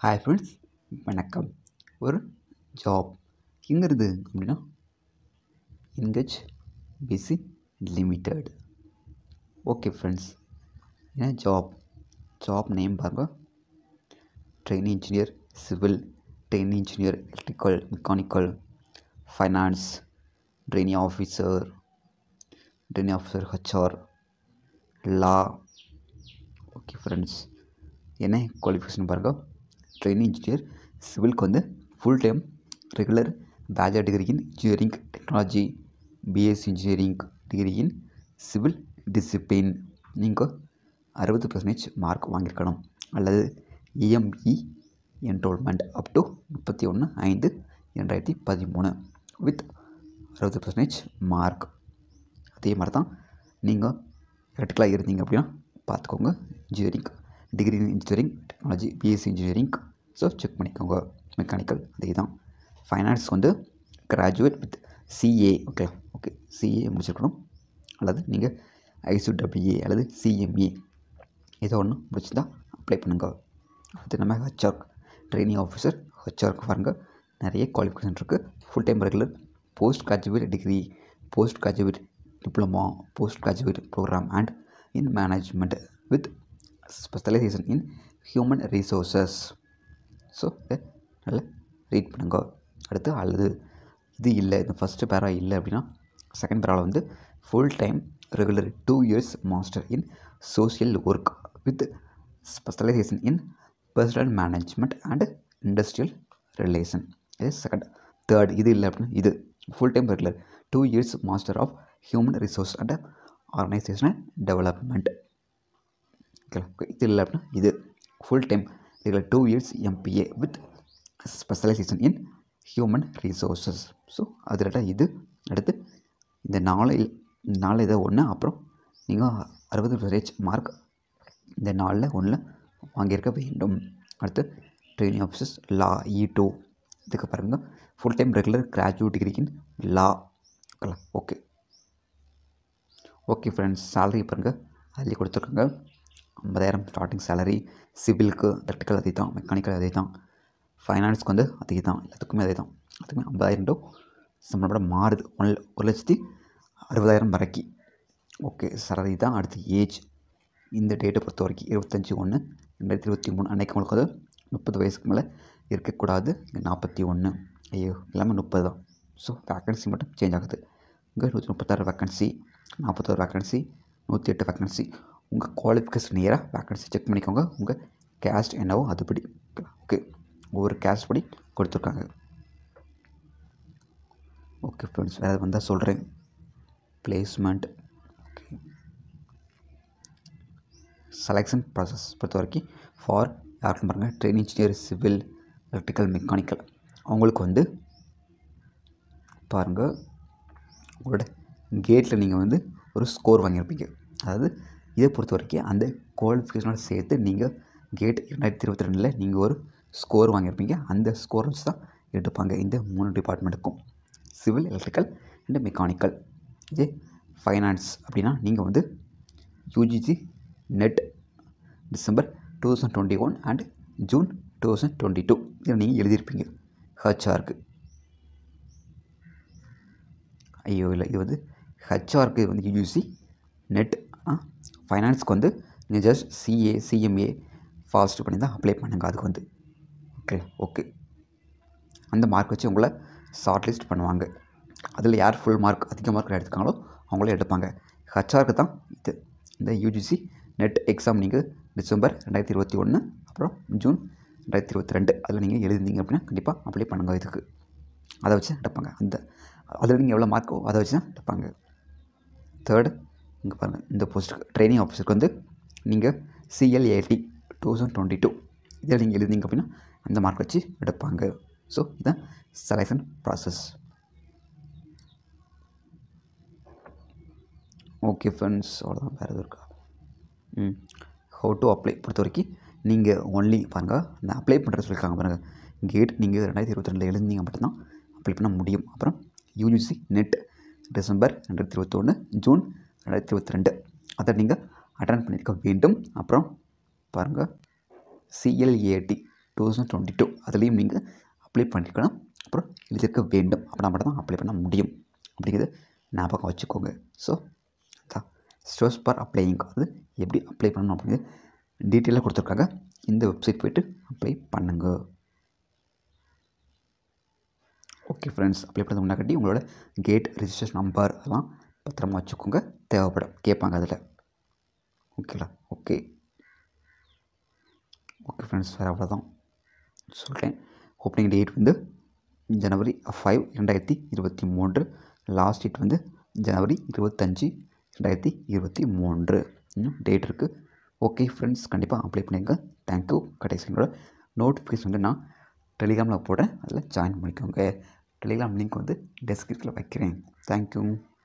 hi friends வணக்கம் ஒரு job எங்கே இருக்குது அப்படின்னா இன்கச் பிசி லிமிடெட் ஓகே ஃப்ரெண்ட்ஸ் என்ன ஜாப் ஜாப் நேம் பாருங்க trainee engineer civil trainee engineer electrical mechanical finance trainee officer trainee officer HR law okay friends என்ன குவாலிஃபிகேஷன் பாருங்க ட்ரெயினிங் இன்ஜினியர் சிவிலுக்கு வந்து full time regular bachelor degree in engineering technology BSc engineering degree in civil discipline நீங்கள் அறுபது percentage mark வாங்கியிருக்கணும் அல்லது EME enrolment up to முப்பத்தி ஒன்று ஐந்து ரெண்டாயிரத்தி பதிமூணு வித் அறுபது பர்சன்டேஜ் மார்க் அதே மாதிரி தான் நீங்கள் எலக்ட்ரிக்கலாக இருந்தீங்க அப்படின்னா பார்த்துக்கோங்க engineering degree in engineering technology BSc engineering so check பண்ணிக்கோங்க மெக்கானிக்கல் அதே தான் ஃபைனான்ஸ் வந்து graduate with CA okay okay CA முடிச்சிருக்கணும் அல்லது நீங்கள் ஐசிடபிள்யூஏ அல்லது சிஎம்ஏ ஏதோ ஒன்று முடிச்சுருந்தா அப்ளை பண்ணுங்க அடுத்து நம்ம ஹெச்ஆர் ட்ரைனிங் ஆஃபீஸர் ஹெச்ஆருக்கு பாருங்க நிறைய குவாலிஃபிகேஷன் இருக்குது full time regular post graduate degree post graduate diploma post graduate programme and in management with specialisation in human resources so இதை நல்லா ரீட் பண்ணுங்க அடுத்து அல்லது இது இல்லை இந்த ஃபஸ்ட்டு பேரா இல்லை அப்படின்னா செகண்ட் பேராவில் வந்து full time regular two years master in social work with specialisation in personnel management and industrial relation இது செகண்ட் தேர்ட் இது இல்லை அப்படின்னா இது full time regular two years master of human resource and organisational development okay இது இல்லை அப்படின்னா இது full time regular two years MBA with specialisation in human resources so அதில் இது அடுத்து இந்த நாலு இந்த நாலு இதை ஒன்று அப்புறம் நீங்கள் அறுபது பர்சன்டேஜ் மார்க் இந்த நாளில் ஒன்றில் வாங்கியிருக்க வேண்டும் அடுத்து ட்ரைனிங் ஆஃபீஸர்ஸ் லா இ டூ இதுக்கு பாருங்கள் full time regular graduate degree in law okay okay friends salary பாருங்கள் அதில் கொடுத்துருக்காங்க ஐம்பதாயிரம் ஸ்டார்டிங் சேலரி சிவிலுக்கு எலக்ட்ரிக்கல் அதே தான் மெக்கானிக்கல் அதே தான் ஃபைனான்ஸ்க்கு வந்து அதே தான் எல்லாத்துக்குமே அதே தான் அதுக்குமே ஐம்பதாயிரம் டூ சம்பளம் மாறுது ஒன் ஒரு லட்சத்தி அறுபதாயிரம் வரைக்கும் ஓகே சேலரி தான் அடுத்து ஏஜ் இந்த டேட்டை பொறுத்த வரைக்கும் இருபத்தஞ்சி ஒன்று ரெண்டாயிரத்தி இருபத்தி மூணு அன்றைக்கு உங்களுக்கு வந்து முப்பது வயசுக்கு மேலே இருக்கக்கூடாது இங்கே நாற்பத்தி ஒன்று ஐயோ எல்லாமே முப்பது தான் ஸோ வேக்கன்சி மட்டும் சேஞ்ச் ஆகுது இங்கே நூற்றி முப்பத்தாறு வேக்கன்சி நாற்பத்தோரு வேக்கன்சி நூற்றி எட்டு வேக்கன்சி உங்கள் குவாலிஃபிகேஷன் நியராக வேக்கன்சி செக் பண்ணிக்கோங்க உங்கள் கேஸ்ட் என்னவோ அதுபடி ஓகே ஒவ்வொரு கேஸ்ட் படி கொடுத்துருக்காங்க ஓகே ஃப்ரெண்ட்ஸ் வேறு வந்தால் சொல்கிறேன் பிளேஸ்மெண்ட் ஓகே செலெக்ஷன் ப்ராசஸ் பொறுத்த வரைக்கும் ஃபார் யாருக்கும் பாருங்கள் trainee engineer civil electrical mechanical அவங்களுக்கு வந்து பாருங்கள் உங்களோட கேட்டில் நீங்கள் வந்து ஒரு ஸ்கோர் வாங்கியிருப்பீங்க அதாவது இதை பொறுத்த வரைக்கும் அந்த குவாலிஃபிகேஷனோட சேர்த்து நீங்கள் கேட் ரெண்டாயிரத்தி இருபத்தி ரெண்டில் நீங்கள் ஒரு ஸ்கோர் வாங்கியிருப்பீங்க அந்த ஸ்கோர் வச்சு தான் எடுப்பாங்க இந்த மூணு டிபார்ட்மெண்ட்டுக்கும் சிவில் எலக்ட்ரிக்கல் அண்ட் மெக்கானிக்கல் இதே ஃபைனான்ஸ் அப்படின்னா நீங்கள் வந்து UGC NET December two thousand twenty one and June two thousand twenty two இதை நீங்கள் எழுதியிருப்பீங்க ஹச்ஆருக்கு ஐயோ இல்லை இது வந்து ஹச்ஆருக்கு இது வந்து யூஜிசி நெட் ஃபைனான்ஸ்க்கு வந்து நீங்கள் ஜஸ்ட் சிஏ சிஎம்ஏ ஃபாஸ்ட் பண்ணி தான் அப்ளை பண்ணுங்கள் அதுக்கு வந்து ஓகே ஓகே அந்த மார்க் வச்சு உங்களை ஷார்ட் லிஸ்ட் பண்ணுவாங்க அதில் யார் ஃபுல் மார்க் அதிக மார்க் எடுத்துக்காங்களோ அவங்களே எடுப்பாங்க ஹச்ஆருக்கு தான் இது இந்த யூஜிசி நெட் எக்ஸாம் நீங்கள் டிசம்பர் ரெண்டாயிரத்தி இருபத்தி ஒன்று அப்புறம் ஜூன் ரெண்டாயிரத்தி இருபத்தி ரெண்டு அதில் நீங்கள் எழுதிருந்தீங்க அப்படின்னா கண்டிப்பாக அப்ளை பண்ணுங்கள் இதுக்கு அதை வச்சு எடுப்பாங்க அந்த அதில் நீங்கள் எவ்வளோ மார்க்கோ அதை வச்சு தான் எடுப்பாங்க தேர்டு இங்கே பாருங்கள் இந்த போஸ்ட்டுக்கு ட்ரைனிங் ஆஃபீஸருக்கு வந்து நீங்கள் CLAT two thousand twenty two இதில் நீங்கள் எழுதிங்க அப்படின்னா அந்த மார்க் வச்சு எடுப்பாங்க ஸோ இதுதான் செலெக்ஷன் ப்ராசஸ் ஓகே ஃப்ரெண்ட்ஸ் அவ்வளோதான் வேறு எதுவும் இருக்கா ம் ஹவு டு அப்ளை பொறுத்த வரைக்கும் நீங்கள் ஒன்லி பாருங்கள் அந்த அப்ளை பண்ணுறது சொல்லியிருக்காங்க பாருங்கள் கேட் நீங்கள் ரெண்டாயிரத்தி இருபத்தி ரெண்டில் எழுந்தீங்க மட்டும்தான் அப்ளை பண்ண முடியும் அப்புறம் யூஜிசி நெட் டிசம்பர் ரெண்டாயிரத்தி இருபத்தொன்று ஜூன் ரெண்டாயிரத்தி இருபத்தி ரெண்டு அதை நீங்கள் அட்டன் பண்ணியிருக்க வேண்டும் அப்புறம் பாருங்கள் CLAT two thousand twenty two அதுலேயும் நீங்கள் அப்ளை பண்ணிக்கணும் அப்புறம் எழுதியிருக்க வேண்டும் அப்படின்னா மட்டும் தான் அப்ளை பண்ண முடியும் அப்படிங்கிறது ஞாபகம் வச்சுக்கோங்க ஸோ அதான் ஸ்டோர்ஸ் ஃபார் அப்ளையிங் அது எப்படி அப்ளை பண்ணணும் அப்படிங்கிறது டீட்டெயிலாக கொடுத்துருக்காங்க இந்த வெப்சைட் போய்ட்டு அப்ளை பண்ணுங்க ஓகே ஃப்ரெண்ட்ஸ் அப்ளை பண்ணது முன்னாடி உங்களோட கேட் ரிஜிஸ்ட்ரேஷன் நம்பர் அதெல்லாம் பத்திரமா வச்சுக்கோங்க தேவைப்படும் கேட்பாங்க அதில் ஓகேங்களா ஓகே ஓகே ஃப்ரெண்ட்ஸ் வேறு அவ்வளோதான் சொல்கிறேன் ஓப்பனிங் டேட் வந்து ஜனவரி ஃபைவ் ரெண்டாயிரத்தி இருபத்தி மூன்று லாஸ்ட் டேட் வந்து ஜனவரி இருபத்தஞ்சி ரெண்டாயிரத்தி இருபத்தி மூன்று இன்னும் டேட் இருக்குது ஓகே ஃப்ரெண்ட்ஸ் கண்டிப்பாக அப்ளை பண்ணிங்க தேங்க்யூ கடைசி என்னோட நோட்டிஃபிகேஷன் வந்து நான் டெலிகிராமில் போடுறேன் அதில் ஜாயின் பண்ணிக்கோங்க டெலிகிராம் லிங்க் வந்து டெஸ்கிரிப்ஷனில் வைக்கிறேன் தேங்க்யூ